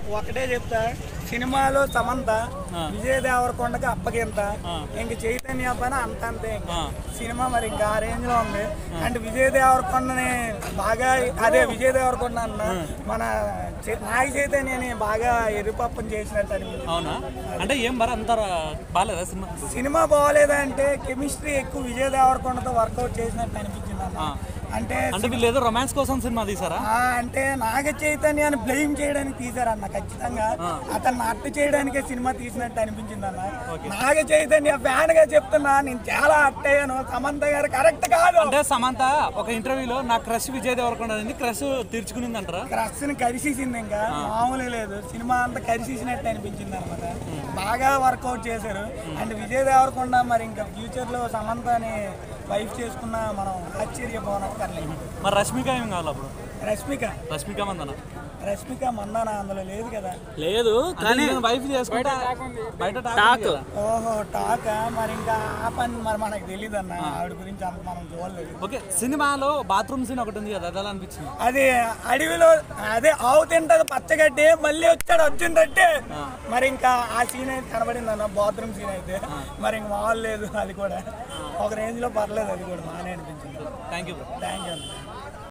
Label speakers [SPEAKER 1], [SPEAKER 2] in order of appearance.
[SPEAKER 1] ఒకటే చెప్తా సినిమాలో సమంత
[SPEAKER 2] ఆ.
[SPEAKER 1] విజయ్ దేవరకొండకి అప్పగింత
[SPEAKER 2] ఆ.
[SPEAKER 1] ఇంక చైతన్య పైన అంత అంతే ఇంక.
[SPEAKER 2] ఆ.
[SPEAKER 1] సినిమా మరి ఇంకా ఆ రేంజ్ లో ఉంది అండ్ విజయ్ దేవరకొండని బాగా అదే విజయ్ దేవరకొండ అన్న మన చే- నాగ చైతన్యని బాగా ఎరుపప్పం చేసినట్టు అనిపించింది
[SPEAKER 2] అవునా అంటే ఏం మరి అంత బాగాలేదా సినిమా
[SPEAKER 1] సినిమా బాగోలేదంటే కెమిస్ట్రీ ఎక్కువ విజయ్ దేవరకొండతో వర్కౌట్ చేసినట్టు అనిపించింది అన్న
[SPEAKER 2] ఆ.
[SPEAKER 1] అంటే
[SPEAKER 2] అంటే వీళ్ళు ఏదో రొమాన్స్ కోసం సినిమా తీసారా
[SPEAKER 1] ఆ, అంటే నాగ చైతన్యాన్ని బ్లేమ్ చేయడానికి తీశారన్న ఖచ్చితంగా అతన్ని అట్టు చేయడానికే సినిమా తీసినట్టు అనిపించింది అన్న నాగ చైతన్య ఫ్యాన్ గా చెప్తున్నా నేను చాలా అట్ అయ్యాను సమంత గారు కరెక్ట్ కాదు
[SPEAKER 2] అంటే సమంత ఒక ఇంటర్వ్యూలో నా క్రష్ విజయ్ దేవరకొండ అనేది క్రష్ తీర్చుకునింది అంటారా
[SPEAKER 1] క్రష్ ని కరిసేసింది ఇంకా మామూలు లేదు సినిమా అంతా కరిసేసినట్టు అనిపించింది అనమాట బాగా వర్కౌట్ చేశారు అండ్ విజయ్ దేవరకొండ మరి ఇంకా ఫ్యూచర్ లో సమంతని వైఫ్ చేసుకున్న మనం ఆశ్చర్యపోనక్కర్లేదు
[SPEAKER 2] మరి రష్మిక ఏం కావాలి అప్పుడు
[SPEAKER 1] రష్మిక
[SPEAKER 2] రష్మిక మందన
[SPEAKER 1] రష్మిక మందాన అందులో లేదు కదా
[SPEAKER 3] లేదు కానీ
[SPEAKER 2] వైఫ్ చేసుకుంటా బయట టాక్
[SPEAKER 3] టాక్
[SPEAKER 2] ఉంది కదా.
[SPEAKER 1] ఓహో టాక మరి ఇంకా ఆ పని మరి మనకు తెలియదు అన్న ఆవిడ గురించి అంత మనం చూడలేదు
[SPEAKER 2] ఓకే సినిమాలో బాత్రూమ్ సీన్ ఒకటి ఉంది కదా అది ఎలా అనిపించింది
[SPEAKER 1] అది అడవిలో అదే ఆవు తింటది పచ్చగడ్డి మళ్ళీ వచ్చాడు అర్జున్ రెడ్డి మరి ఇంకా ఆ సీన్ అయితే కనబడింది అన్న బాత్రూమ్ సీన్ అయితే మరి ఇంక మామూలు లేదు అది కూడా ఒక రేంజ్ లో పర్లేదు అది కూడా బాగానే అనిపించింది
[SPEAKER 2] థ్యాంక్ యూ
[SPEAKER 1] థ్యాంక్ యూ అన్న